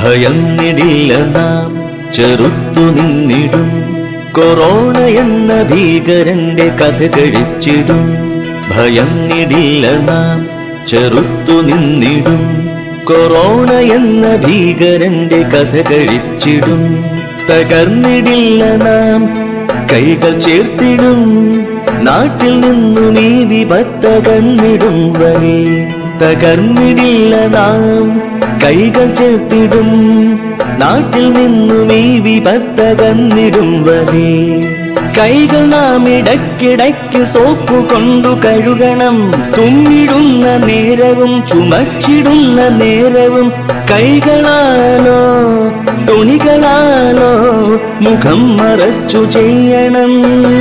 ഭയന്നിടില്ല നാം ചെറുത്തു നിന്നിടും കൊറോണ എന്ന ഭീകരന്റെ കഥ കഴിച്ചിടും ഭയന്നിടില്ല നാം ചെറുത്തു നിന്നിടും കൊറോണ എന്ന ഭീകരന്റെ കഥ കഴിച്ചിടും തകർന്നിടില്ല നാം കൈകൾ ചേർത്തിടും നാട്ടിൽ നിന്നും ഈ വിപത്തകന്നിടും വരെ തകർന്നിടില്ല നാം കൈകൾ ചേർത്തിടും നാട്ടിൽ നിന്നും ഈ വിപത്തകന്നിടും വരെ കൈകൾ നാം ഇടയ്ക്കിടയ്ക്ക് സോപ്പ് കൊണ്ടു കഴുകണം തുമ്മിടുന്ന നേരവും ചുമച്ചിടുന്ന നേരവും കൈകളാലോ തുണികളാലോ മുഖം മറച്ചു ചെയ്യണം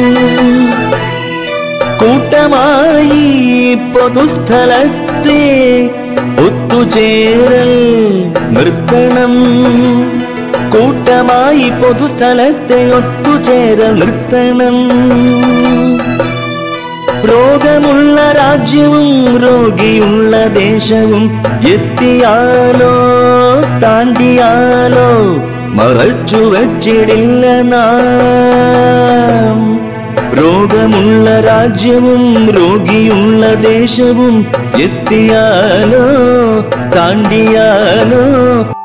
കൂട്ടമായി പൊതുസ്ഥലത്തെ ഒത്തുചേരൽ നിർത്തണം കൂട്ടമായി പൊതുസ്ഥലത്തെ ഒത്തുചേരൽ നിർത്തണം രോഗമുള്ള രാജ്യവും രോഗിയുള്ള ദേശവും എത്തിയാലോ താണ്ടിയാലോ മറച്ചു വച്ചിടില്ല നാം രോഗമുള്ള രാജ്യവും രോഗിയുള്ള ദേശവും എത്തിയാലോ താണ്ടിയാലോ